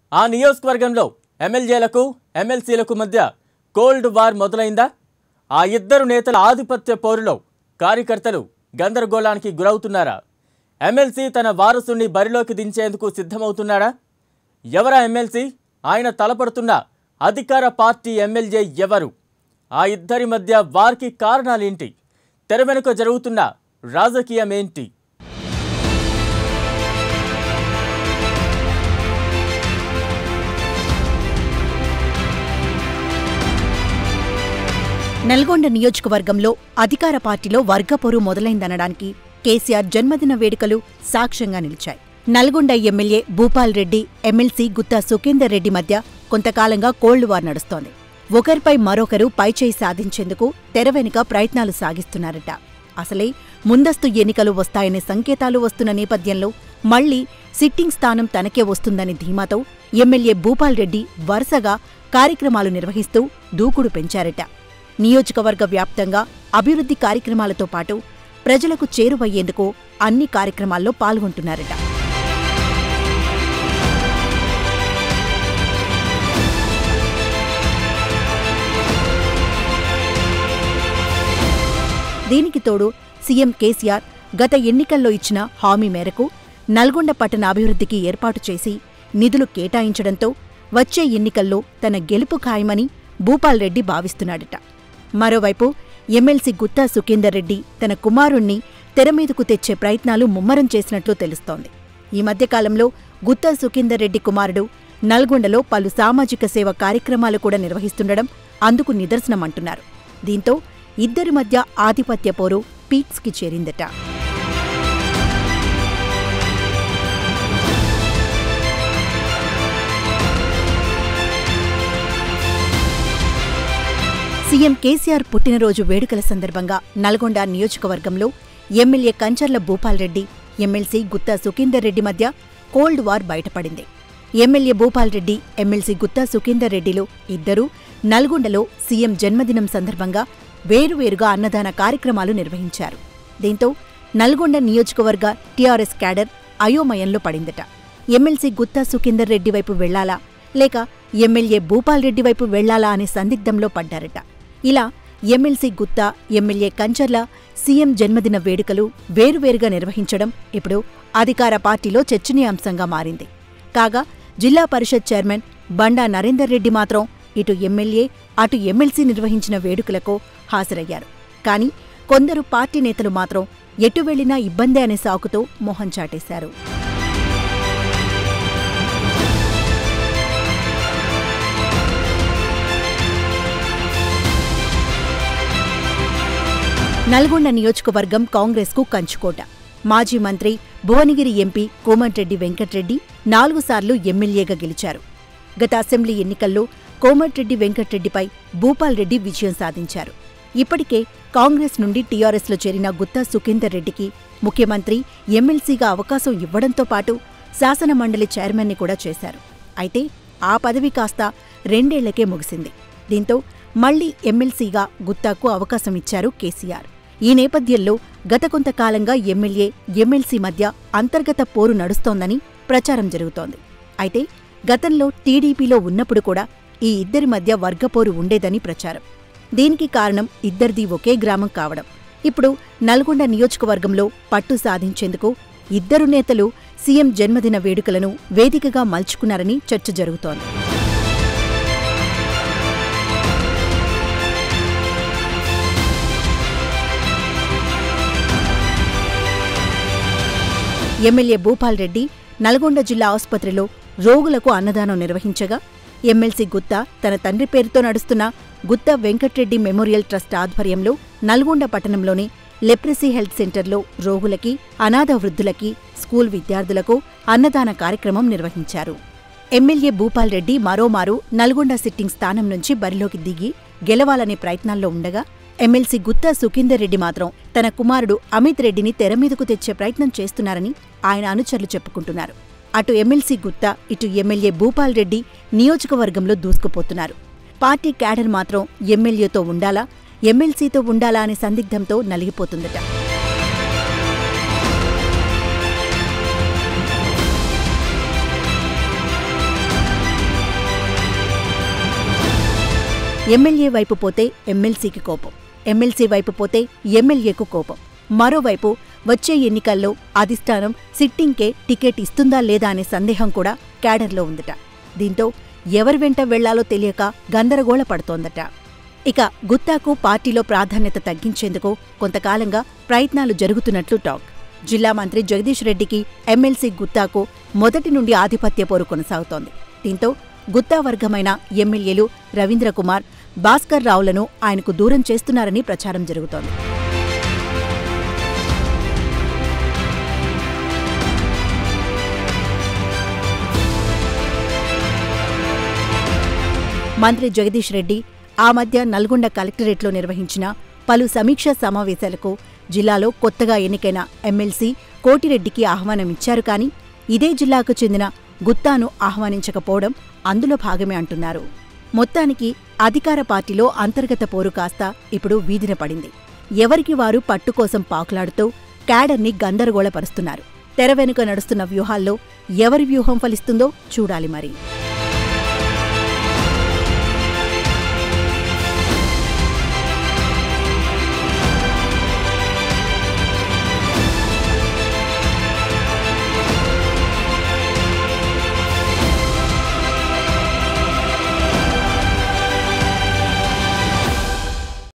ఆ నియోజకవర్గంలో ఎమ్మెల్యేలకు ఎమ్మెల్సీలకు మధ్య కోల్డ్ వార్ మొదలైందా ఆ ఇద్దరు నేతల ఆధిపత్య పోరులో కార్యకర్తలు గందరగోళానికి గురవుతున్నారా ఎమ్మెల్సీ తన వారసుని బరిలోకి దించేందుకు సిద్ధమవుతున్నాడా ఎవరా ఎమ్మెల్సీ ఆయన తలపడుతున్న అధికార పార్టీ ఎమ్మెల్యే ఎవరు ఆ ఇద్దరి మధ్య వారికి కారణాలేంటి తెర వెనుక జరుగుతున్న రాజకీయమేంటి నల్గొండ నియోజకవర్గంలో అధికార పార్టీలో వర్గపోరు మొదలైందనడానికి కేసీఆర్ జన్మదిన వేడుకలు సాక్ష్యంగా నిలిచాయి నల్గొండ ఎమ్మెల్యే భూపాల్ రెడ్డి ఎమ్మెల్సీ గుత్తా సుఖేందర్ రెడ్డి మధ్య కొంతకాలంగా కోల్డ్ వార్ నడుస్తోంది ఒకరిపై మరొకరు పైచేయి సాధించేందుకు తెర వెనుక ప్రయత్నాలు సాగిస్తున్నారట అసలే ముందస్తు ఎన్నికలు వస్తాయనే సంకేతాలు వస్తున్న నేపథ్యంలో మళ్లీ సిట్టింగ్ స్థానం తనకే వస్తుందని ధీమాతో ఎమ్మెల్యే భూపాల్ రెడ్డి వరుసగా కార్యక్రమాలు నిర్వహిస్తూ దూకుడు పెంచారట నియోజకవర్గ వ్యాప్తంగా అభివృద్ధి కార్యక్రమాలతో పాటు ప్రజలకు చేరువయ్యేందుకు అన్ని కార్యక్రమాల్లో పాల్గొంటున్నారట దీనికి తోడు సీఎం కేసీఆర్ గత ఎన్నికల్లో ఇచ్చిన హామీ మేరకు నల్గొండ పట్టణ అభివృద్ధికి ఏర్పాటు చేసి నిధులు కేటాయించడంతో వచ్చే ఎన్నికల్లో తన గెలుపు ఖాయమని భూపాల్ రెడ్డి భావిస్తున్నాడట మరోవైపు ఎమ్మెల్సీ గుత్తా సుఖేందర్ రెడ్డి తన కుమారుణ్ణి తెరమీదకు తెచ్చే ప్రయత్నాలు ముమ్మరం చేసినట్లు తెలుస్తోంది ఈ మధ్యకాలంలో గుత్తా సుఖేందర్ రెడ్డి కుమారుడు నల్గొండలో పలు సామాజిక సేవ కార్యక్రమాలు కూడా నిర్వహిస్తుండడం అందుకు నిదర్శనమంటున్నారు దీంతో ఇద్దరి మధ్య ఆధిపత్య పోరు పీక్స్కి చేరిందట సీఎం కేసీఆర్ పుట్టినరోజు వేడుకల సందర్భంగా నల్గొండ నియోజకవర్గంలో ఎమ్మెల్యే కంచర్ల భూపాల్ రెడ్డి ఎమ్మెల్సీ గుత్తా సుఖేందర్ రెడ్డి మధ్య కోల్డ్ వార్ బయటపడింది ఎమ్మెల్యే భూపాల్ రెడ్డి ఎమ్మెల్సీ గుత్తా సుఖేందర్ రెడ్డిలు ఇద్దరూ నల్గొండలో సీఎం జన్మదినం సందర్భంగా వేరువేరుగా అన్నదాన కార్యక్రమాలు నిర్వహించారు దీంతో నల్గొండ నియోజకవర్గ టీఆర్ఎస్ క్యాడర్ అయోమయంలో పడిందట ఎమ్మెల్సీ గుత్తా సుఖేందర్ రెడ్డి వైపు వెళ్లాలా లేక ఎమ్మెల్యే భూపాల్ రెడ్డి వైపు వెళ్లాలా అనే సందిగ్ధంలో పడ్డారట ఇలా MLC Gutta MLA Kancharla CM జన్మదిన వేడుకలు వేరువేరుగా నిర్వహించడం ఇప్పుడు అధికార పార్టీలో చర్చనీయాంశంగా మారింది కాగా జిల్లా పరిషత్ చైర్మన్ బండా నరేందర్ రెడ్డి మాత్రం ఇటు ఎమ్మెల్యే అటు ఎమ్మెల్సీ నిర్వహించిన వేడుకలకు హాజరయ్యారు కానీ కొందరు పార్టీ నేతలు మాత్రం ఎటు వెళ్లినా ఇబ్బందే అనే సాకుతో మొహం చాటేశారు నల్గొండ నియోజకవర్గం కాంగ్రెస్కు కంచుకోట మాజీ మంత్రి భువనగిరి ఎంపీ కోమటిరెడ్డి వెంకట్రెడ్డి నాలుగు సార్లు ఎమ్మెల్యేగా గెలిచారు గత అసెంబ్లీ ఎన్నికల్లో కోమటిరెడ్డి వెంకట్రెడ్డిపై భూపాల్ రెడ్డి విజయం సాధించారు ఇప్పటికే కాంగ్రెస్ నుండి టీఆర్ఎస్లో చేరిన గుత్తా సుఖేందర్ రెడ్డికి ముఖ్యమంత్రి ఎమ్మెల్సీగా అవకాశం ఇవ్వడంతో పాటు శాసనమండలి చైర్మన్ని కూడా చేశారు అయితే ఆ పదవి కాస్త రెండేళ్లకే ముగిసింది దీంతో మళ్లీ ఎమ్మెల్సీగా గుత్తాకు అవకాశం ఇచ్చారు కేసీఆర్ ఈ నేపథ్యంలో గత కొంతకాలంగా ఎమ్మెల్యే ఎమ్మెల్సీ మధ్య అంతర్గత పోరు నడుస్తోందని ప్రచారం జరుగుతోంది అయితే గతంలో టీడీపీలో ఉన్నప్పుడు కూడా ఈ ఇద్దరి మధ్య వర్గపోరు ఉండేదని ప్రచారం దీనికి కారణం ఇద్దరిది ఒకే గ్రామం కావడం ఇప్పుడు నల్గొండ నియోజకవర్గంలో పట్టు సాధించేందుకు ఇద్దరు నేతలు సీఎం జన్మదిన వేడుకలను వేదికగా మలుచుకున్నారని చర్చ జరుగుతోంది ఎమ్మెల్యే భూపాల్ రెడ్డి నల్గొండ జిల్లా ఆసుపత్రిలో రోగులకు అన్నదానం నిర్వహించగా ఎమ్మెల్సీ గుత్తా తన తండ్రి పేరుతో నడుస్తున్న గుత్తా వెంకట్రెడ్డి మెమోరియల్ ట్రస్ట్ ఆధ్వర్యంలో నల్గొండ పట్టణంలోని లెప్రసీ హెల్త్ సెంటర్లో రోగులకి అనాథ వృద్ధులకి స్కూల్ విద్యార్థులకు అన్నదాన కార్యక్రమం నిర్వహించారు ఎమ్మెల్యే భూపాల్ రెడ్డి మరోమారు నల్గొండ సిట్టింగ్ స్థానం నుంచి బరిలోకి దిగి గెలవాలనే ప్రయత్నాల్లో ఉండగా ఎమ్మెల్సీ గుత్తా సుఖేందర్ రెడ్డి మాత్రం తన కుమారుడు అమిత్ రెడ్డిని తెరమీదకు తెచ్చే ప్రయత్నం చేస్తున్నారని ఆయన అనుచరులు చెప్పుకుంటున్నారు అటు ఎమ్మెల్సీ గుత్తా ఇటు ఎమ్మెల్యే భూపాల్ రెడ్డి నియోజకవర్గంలో దూసుకుపోతున్నారు పార్టీ క్యాడర్ మాత్రం ఎమ్మెల్యేతో ఉండాలా ఎమ్మెల్సీతో ఉండాలా అనే సందిగ్ధంతో నలిగిపోతుందట ఎమ్మెల్యే వైపు పోతే ఎమ్మెల్సీకి కోపం ఎమ్మెల్సీ వైపు పోతే ఎమ్మెల్యేకు కోపం మరోవైపు వచ్చే ఎన్నికల్లో అధిష్టానం సిట్టింగ్కే టికెట్ ఇస్తుందా లేదా అనే సందేహం కూడా క్యాడర్లో ఉందట దీంతో ఎవరి వెంట వెళ్లాలో తెలియక గందరగోళ పడుతోందట ఇక గుత్తాకు పార్టీలో ప్రాధాన్యత తగ్గించేందుకు కొంతకాలంగా ప్రయత్నాలు జరుగుతున్నట్లు టాక్ జిల్లా మంత్రి జగదీష్ రెడ్డికి ఎమ్మెల్సీ గుత్తాకు మొదటి నుండి ఆధిపత్య పోరు కొనసాగుతోంది దీంతో గుత్తా వర్గమైన ఎమ్మెల్యేలు రవీంద్రకుమార్ భాస్కర్ రావులను ఆయనకు దూరం చేస్తున్నారని ప్రచారం జరుగుతోంది మంత్రి జగదీష్ రెడ్డి ఆ మధ్య నల్గొండ కలెక్టరేట్లో నిర్వహించిన పలు సమీక్షా సమావేశాలకు జిల్లాలో కొత్తగా ఎన్నికైన ఎమ్మెల్సీ కోటిరెడ్డికి ఆహ్వానమిచ్చారు కానీ ఇదే జిల్లాకు చెందిన గుత్తాను ఆహ్వానించకపోవడం అందులో భాగమే అంటున్నారు మొత్తానికి అధికార పార్టీలో అంతర్గత పోరు కాస్త ఇప్పుడు వీధిన పడింది ఎవరికి వారు పట్టు కోసం పాకులాడుతూ క్యాడర్ని గందరగోళపరుస్తున్నారు తెర వెనుక నడుస్తున్న వ్యూహాల్లో ఎవరి వ్యూహం ఫలిస్తుందో చూడాలి మరి